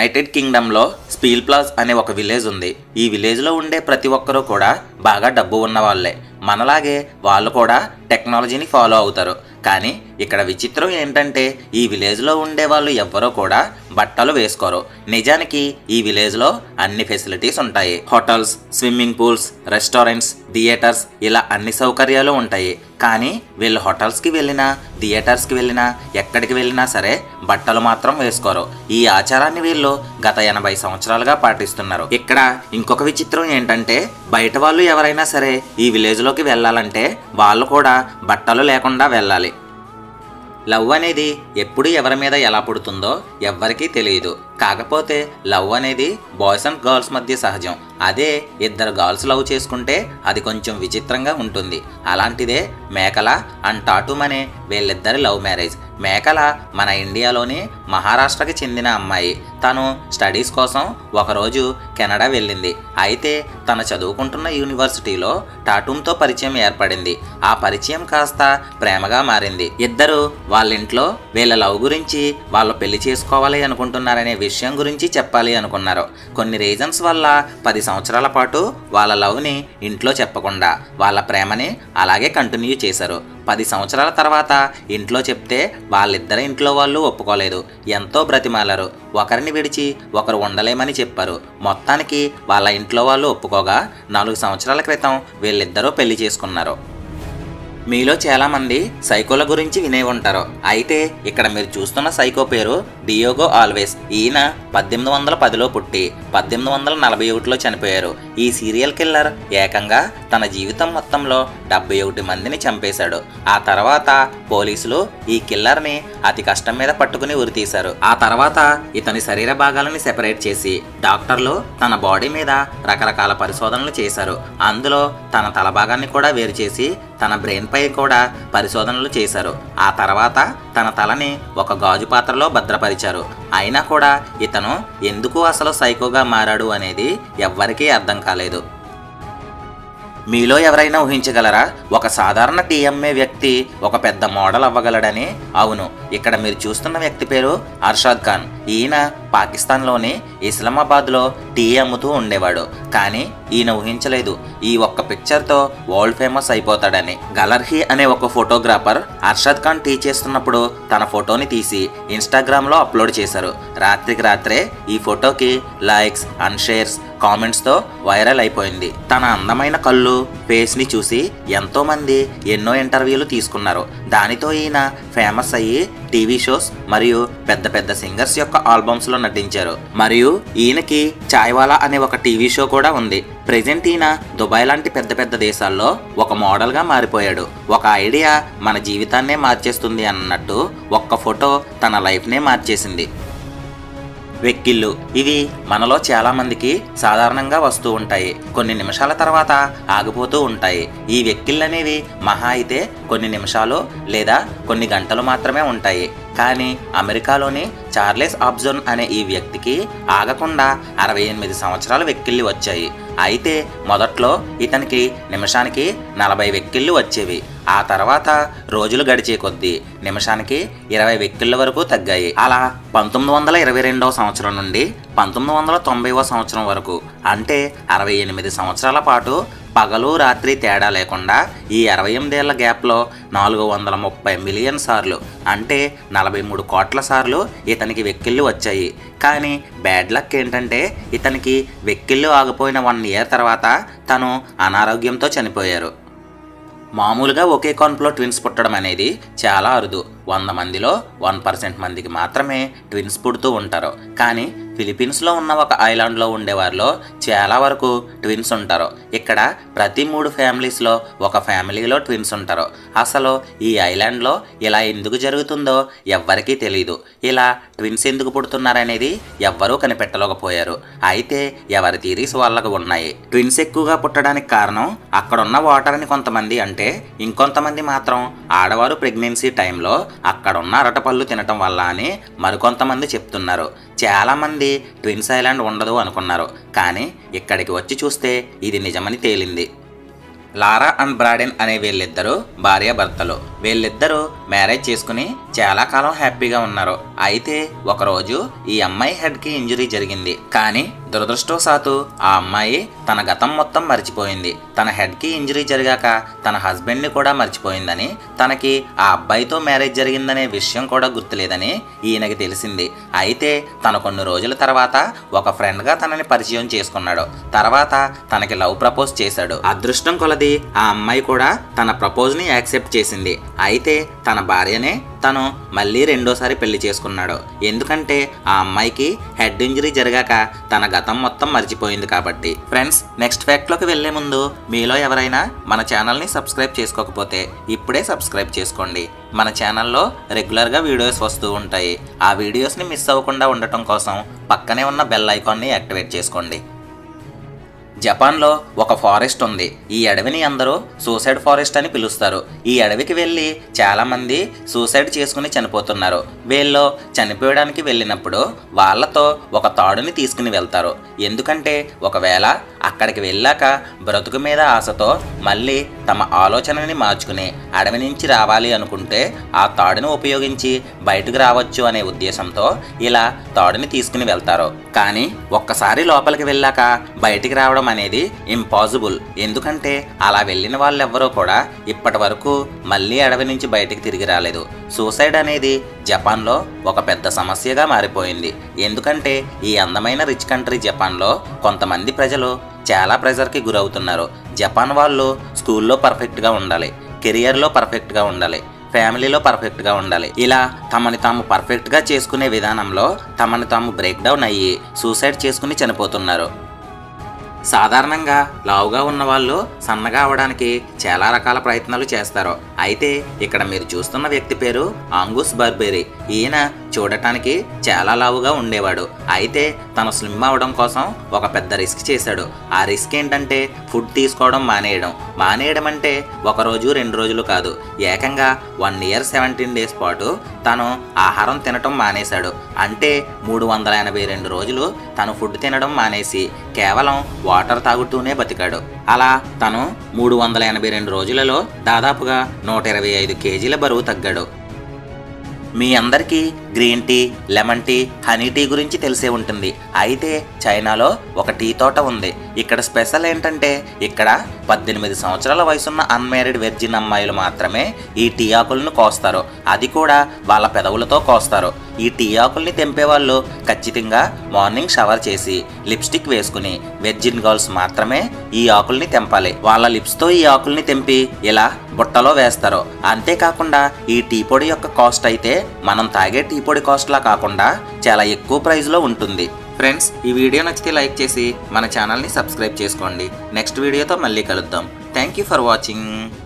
United కింగ్డమ్లో spill ప్లాజ్ అనే ఒక village ఉంది ఈ విలేజ్లో ఉండే ప్రతి ఒక్కరూ కూడా బాగా డబ్బు ఉన్న వాళ్ళే మనలాగే వాళ్ళు కూడా టెక్నాలజీని ఫాలో అవుతారు కానీ ఇక్కడ విచిత్రం ఏంటంటే ఈ విలేజ్లో ఉండే వాళ్ళు ఎవ్వరూ కూడా బట్టలు వేసుకోరు నిజానికి ఈ విలేజ్లో అన్ని ఫెసిలిటీస్ ఉంటాయి hotels swimming pools restaurants theatres ఇలా అన్ని సౌకర్యాలు ఉంటాయి కానీ వీళ్ళు హోటల్స్కి వెళ్ళినా థియేటర్స్కి వెళ్ళినా ఎక్కడికి వెళ్ళినా సరే బట్టలు మాత్రం వేసుకోరు ఈ ఆచారాన్ని వీళ్ళు గత ఎనభై సంవత్సరాలుగా పాటిస్తున్నారు ఇక్కడ ఇంకొక విచిత్రం ఏంటంటే బయట వాళ్ళు ఎవరైనా సరే ఈ విలేజ్లోకి వెళ్ళాలంటే వాళ్ళు కూడా బట్టలు లేకుండా వెళ్ళాలి లవ్ అనేది ఎప్పుడు ఎవరి మీద ఎలా పుడుతుందో ఎవ్వరికీ తెలియదు కాకపోతే లవ్ అనేది బాయ్స్ అండ్ గర్ల్స్ మధ్య సహజం అదే ఇద్దరు గర్ల్స్ లవ్ చేసుకుంటే అది కొంచెం విచిత్రంగా ఉంటుంది అలాంటిదే మేకల అండ్ టాటూమ్ అనే వీళ్ళిద్దరి లవ్ మ్యారేజ్ మేకల మన ఇండియాలోని మహారాష్ట్రకి చెందిన అమ్మాయి తను స్టడీస్ కోసం ఒకరోజు కెనడా వెళ్ళింది అయితే తన చదువుకుంటున్న యూనివర్సిటీలో టాటూమ్తో పరిచయం ఏర్పడింది ఆ పరిచయం కాస్త ప్రేమగా మారింది ఇద్దరు వాళ్ళ ఇంట్లో వీళ్ళ లవ్ గురించి వాళ్ళు పెళ్లి చేసుకోవాలి అనుకుంటున్నారనే విషయం గురించి చెప్పాలి అనుకున్నారు కొన్ని రీజన్స్ వల్ల పది సంవత్సరాల పాటు వాళ్ళ లవ్ని ఇంట్లో చెప్పకుండా వాళ్ళ ప్రేమని అలాగే కంటిన్యూ చేశారు పది సంవత్సరాల తర్వాత ఇంట్లో చెప్తే వాళ్ళిద్దరి ఇంట్లో వాళ్ళు ఒప్పుకోలేదు ఎంతో బ్రతిమాలారు ఒకరిని విడిచి ఒకరు ఉండలేమని చెప్పారు మొత్తానికి వాళ్ళ ఇంట్లో వాళ్ళు ఒప్పుకోగా నాలుగు సంవత్సరాల క్రితం వీళ్ళిద్దరూ పెళ్లి చేసుకున్నారు మీలో చాలామంది సైకోల గురించి వినే ఉంటారు అయితే ఇక్కడ మీరు చూస్తున్న సైకో పేరు డియోగో ఆల్వేస్ ఈయన పద్దెనిమిది వందల పదిలో పుట్టి పద్దెనిమిది వందల నలభై ఒకటిలో చనిపోయారు ఈ సీరియల్ కిల్లర్ ఏకంగా తన జీవితం మొత్తంలో డెబ్బై ఒకటి మందిని చంపేశాడు ఆ తర్వాత పోలీసులు ఈ కిల్లర్ని అతి కష్టం మీద పట్టుకుని ఉరితీశారు ఆ తర్వాత ఇతని శరీర భాగాలని సెపరేట్ చేసి డాక్టర్లు తన బాడీ మీద రకరకాల పరిశోధనలు చేశారు అందులో తన తల భాగాన్ని కూడా వేరు చేసి తన బ్రెయిన్ పై కూడా పరిశోధనలు చేశారు ఆ తర్వాత తన తలని ఒక గాజు పాత్రలో భద్రపరిచారు అయినా కూడా ఇతను ఎందుకు అసలు సైకోగా మారాడు అనేది ఎవ్వరికీ అర్థం కాలేదు మీలో ఎవరైనా ఊహించగలరా ఒక సాధారణ టీఎంఏ వ్యక్తి ఒక పెద్ద మోడల్ అవ్వగలడని అవును ఇక్కడ మీరు చూస్తున్న వ్యక్తి పేరు అర్షాద్ ఖాన్ ఈయన పాకిస్తాన్లోని ఇస్లామాబాద్లో టీ అమ్ముతూ ఉండేవాడు కానీ ఈయన ఊహించలేదు ఈ ఒక్క పిక్చర్తో వరల్డ్ ఫేమస్ అయిపోతాడని గలర్హీ అనే ఒక ఫోటోగ్రాఫర్ అర్షద్ ఖాన్ టీ చేస్తున్నప్పుడు తన ఫోటోని తీసి ఇన్స్టాగ్రామ్లో అప్లోడ్ చేశారు రాత్రికి రాత్రే ఈ ఫోటోకి లైక్స్ అండ్ షేర్స్ కామెంట్స్తో వైరల్ అయిపోయింది తన అందమైన కళ్ళు ఫేస్ని చూసి ఎంతో మంది ఎన్నో ఇంటర్వ్యూలు తీసుకున్నారు దానితో ఈయన ఫేమస్ అయ్యి టీవీ షోస్ మరియు పెద్ద పెద్ద సింగర్స్ యొక్క ఆల్బమ్స్లో నటించారు మరియు ఈయనకి చాయ్వాలా అనే ఒక టీవీ షో కూడా ఉంది ప్రెజెంట్ ఈయన దుబాయ్ లాంటి పెద్ద పెద్ద దేశాల్లో ఒక మోడల్గా మారిపోయాడు ఒక ఐడియా మన జీవితాన్నే మార్చేస్తుంది అన్నట్టు ఒక్క ఫోటో తన లైఫ్నే మార్చేసింది వెక్కిళ్ళు ఇవి మనలో చాలా మందికి సాధారణంగా వస్తూ ఉంటాయి కొన్ని నిమిషాల తర్వాత ఆగిపోతూ ఉంటాయి ఈ వెక్కిళ్ళు అనేవి మహా అయితే కొన్ని నిమిషాలు లేదా కొన్ని గంటలు మాత్రమే ఉంటాయి కానీ అమెరికాలోని చార్లెస్ ఆబ్జోన్ అనే ఈ వ్యక్తికి ఆగకుండా అరవై ఎనిమిది సంవత్సరాల వెక్కిళ్ళు వచ్చాయి అయితే మొదట్లో ఇతనికి నిమిషానికి నలభై వెక్కిళ్ళు వచ్చేవి ఆ తర్వాత రోజులు గడిచే కొద్దీ నిమిషానికి ఇరవై వెక్కిళ్ళ వరకు తగ్గాయి అలా పంతొమ్మిది వందల ఇరవై రెండవ సంవత్సరం నుండి పంతొమ్మిది వందల తొంభైవ సంవత్సరం వరకు అంటే అరవై ఎనిమిది సంవత్సరాల పాటు పగలు రాత్రి తేడా లేకుండా ఈ అరవై ఎనిమిదేళ్ల గ్యాప్లో నాలుగు వందల ముప్పై మిలియన్ సార్లు అంటే నలభై మూడు కోట్ల సార్లు ఇతనికి వెక్కిళ్ళు వచ్చాయి కానీ బ్యాడ్ లక్ ఏంటంటే ఇతనికి వెక్కిళ్ళు ఆగిపోయిన వన్ ఇయర్ తర్వాత తను అనారోగ్యంతో చనిపోయారు మామూలుగా ఒకే కాన్పులో ట్విన్స్ పుట్టడం అనేది చాలా అరుదు వంద మందిలో వన్ పర్సెంట్ మందికి మాత్రమే ట్విన్స్ పుడుతూ ఉంటారు కానీ ఫిలిప్పీన్స్లో ఉన్న ఒక ఐలాండ్లో ఉండేవారిలో చాలా వరకు ట్విన్స్ ఉంటారు ఇక్కడ ప్రతి మూడు ఫ్యామిలీస్లో ఒక ఫ్యామిలీలో ట్విన్స్ ఉంటారు అసలు ఈ ఐలాండ్లో ఇలా ఎందుకు జరుగుతుందో ఎవ్వరికీ తెలియదు ఇలా ట్విన్స్ ఎందుకు పుడుతున్నారనేది ఎవ్వరూ కనిపెట్టలేకపోయారు అయితే ఎవరి థీరీస్ వాళ్ళకు ఉన్నాయి ట్విన్స్ ఎక్కువగా పుట్టడానికి కారణం అక్కడున్న వాటర్ని కొంతమంది అంటే ఇంకొంతమంది మాత్రం ఆడవారు ప్రెగ్నెన్సీ టైంలో అక్కడున్న అరటపళ్ళు తినటం వల్ల అని మరికొంతమంది చెప్తున్నారు చాలామంది ట్విన్స్ ఐలాండ్ ఉండదు అనుకున్నారు కానీ ఇక్కడికి వచ్చి చూస్తే ఇది నిజమని తేలింది లారా అండ్ బ్రాడెన్ అనే వీళ్ళిద్దరూ భార్యాభర్తలు వీళ్ళిద్దరూ మ్యారేజ్ చేసుకుని చాలా కాలం హ్యాపీగా ఉన్నారు అయితే ఒకరోజు ఈ అమ్మాయి హెడ్కి ఇంజరీ జరిగింది కానీ దురదృష్టవశాత్తు ఆ అమ్మాయి తన గతం మొత్తం మర్చిపోయింది తన హెడ్కి ఇంజరీ జరిగాక తన హస్బెండ్ని కూడా మర్చిపోయిందని తనకి ఆ అబ్బాయితో మ్యారేజ్ జరిగిందనే విషయం కూడా గుర్తులేదని ఈయనకి తెలిసింది అయితే తన కొన్ని రోజుల తర్వాత ఒక ఫ్రెండ్గా తనని పరిచయం చేసుకున్నాడు తర్వాత తనకి లవ్ ప్రపోజ్ చేశాడు అదృష్టం కొలది ఆ అమ్మాయి కూడా తన ప్రపోజ్ని యాక్సెప్ట్ చేసింది అయితే తన భార్యనే తను మళ్ళీ రెండోసారి పెళ్లి చేసుకున్నాడు ఎందుకంటే ఆ అమ్మాయికి హెడ్ ఇంజరీ జరిగాక తన గతం మొత్తం మర్చిపోయింది కాబట్టి ఫ్రెండ్స్ నెక్స్ట్ ఫ్యాక్ట్లోకి వెళ్లే ముందు మీలో ఎవరైనా మన ఛానల్ని సబ్స్క్రైబ్ చేసుకోకపోతే ఇప్పుడే సబ్స్క్రైబ్ చేసుకోండి మన ఛానల్లో రెగ్యులర్గా వీడియోస్ వస్తూ ఉంటాయి ఆ వీడియోస్ని మిస్ అవ్వకుండా ఉండటం కోసం పక్కనే ఉన్న బెల్ ఐకాన్ని యాక్టివేట్ చేసుకోండి జపాన్లో ఒక ఫారెస్ట్ ఉంది ఈ అడవిని అందరూ సూసైడ్ ఫారెస్ట్ అని పిలుస్తారు ఈ అడవికి వెళ్ళి చాలామంది సూసైడ్ చేసుకుని చనిపోతున్నారు వీళ్ళు చనిపోయడానికి వెళ్ళినప్పుడు వాళ్ళతో ఒక తాడుని తీసుకుని వెళ్తారు ఎందుకంటే ఒకవేళ అక్కడికి వెళ్ళాక బ్రతుకు మీద ఆశతో మళ్ళీ తమ ఆలోచనని మార్చుకుని అడవి నుంచి రావాలి అనుకుంటే ఆ తాడుని ఉపయోగించి బయటకు రావచ్చు అనే ఉద్దేశంతో ఇలా తాడుని తీసుకుని వెళ్తారు కానీ ఒక్కసారి లోపలికి వెళ్ళాక బయటికి రావడం అనేది ఇంపాసిబుల్ ఎందుకంటే అలా వెళ్ళిన వాళ్ళెవ్వరూ కూడా ఇప్పటి వరకు మళ్ళీ అడవి నుంచి బయటికి తిరిగి రాలేదు సూసైడ్ అనేది జపాన్లో ఒక పెద్ద సమస్యగా మారిపోయింది ఎందుకంటే ఈ అందమైన రిచ్ కంట్రీ జపాన్లో కొంతమంది ప్రజలు చాలా ప్రెజర్కి గురవుతున్నారు జపాన్ వాళ్ళు స్కూల్లో పర్ఫెక్ట్గా ఉండాలి కెరియర్లో పర్ఫెక్ట్గా ఉండాలి ఫ్యామిలీలో పర్ఫెక్ట్గా ఉండాలి ఇలా తమని తాము పర్ఫెక్ట్గా చేసుకునే విధానంలో తమని తాము బ్రేక్ డౌన్ అయ్యి సూసైడ్ చేసుకుని చనిపోతున్నారు సాధారణంగా లావుగా ఉన్న వాళ్ళు సన్నగా అవడానికి చాలా రకాల ప్రయత్నాలు చేస్తారు అయితే ఇక్కడ మీరు చూస్తున్న వ్యక్తి పేరు ఆంగుస్ బర్బెరీ ఈయన చూడటానికి చాలా లావుగా ఉండేవాడు అయితే తను స్లిమ్ అవడం కోసం ఒక పెద్ద రిస్క్ చేశాడు ఆ రిస్క్ ఏంటంటే ఫుడ్ తీసుకోవడం మానేయడం మానేయడం అంటే ఒక రోజు రెండు రోజులు కాదు ఏకంగా వన్ ఇయర్ సెవెంటీన్ డేస్ పాటు తను ఆహారం తినటం మానేశాడు అంటే మూడు వందల ఎనభై రెండు రోజులు తను ఫుడ్ తినడం మానేసి కేవలం వాటర్ తాగుతూనే బతికాడు అలా తను మూడు వందల ఎనభై రెండు రోజులలో దాదాపుగా నూట ఇరవై ఐదు కేజీల బరువు తగ్గాడు మీ అందరికీ green tea lemon tea honey tea గురించి తెలిసే ఉంటుంది అయితే చైనాలో ఒక టీ తోట ఉంది ఇక్కడ స్పెషల్ ఏంటంటే ఇక్కడ పద్దెనిమిది సంవత్సరాల వయసున్న అన్మ్యారీడ్ వెర్జిన్ అమ్మాయిలు మాత్రమే ఈ టీ ఆకులను కోస్తారు అది కూడా వాళ్ళ పెదవులతో కోస్తారు ఈ టీ ఆకుల్ని తెంపే వాళ్ళు ఖచ్చితంగా మార్నింగ్ షవర్ చేసి లిప్స్టిక్ వేసుకుని వెర్జిన్ గర్ల్స్ మాత్రమే ఈ ఆకుల్ని తెంపాలి వాళ్ళ లిప్స్తో ఈ ఆకుల్ని తెంపి ఇలా బుట్టలో వేస్తారు అంతేకాకుండా ఈ టీ పొడి యొక్క కాస్ట్ అయితే మనం తాగే టీ పొడి కాస్ట్లా కాకుండా చాలా ఎక్కువ ప్రైస్లో ఉంటుంది ఫ్రెండ్స్ ఈ వీడియో నచ్చితే లైక్ చేసి మన ఛానల్ని సబ్స్క్రైబ్ చేసుకోండి నెక్స్ట్ వీడియోతో మళ్ళీ కలుద్దాం థ్యాంక్ యూ ఫర్ వాచింగ్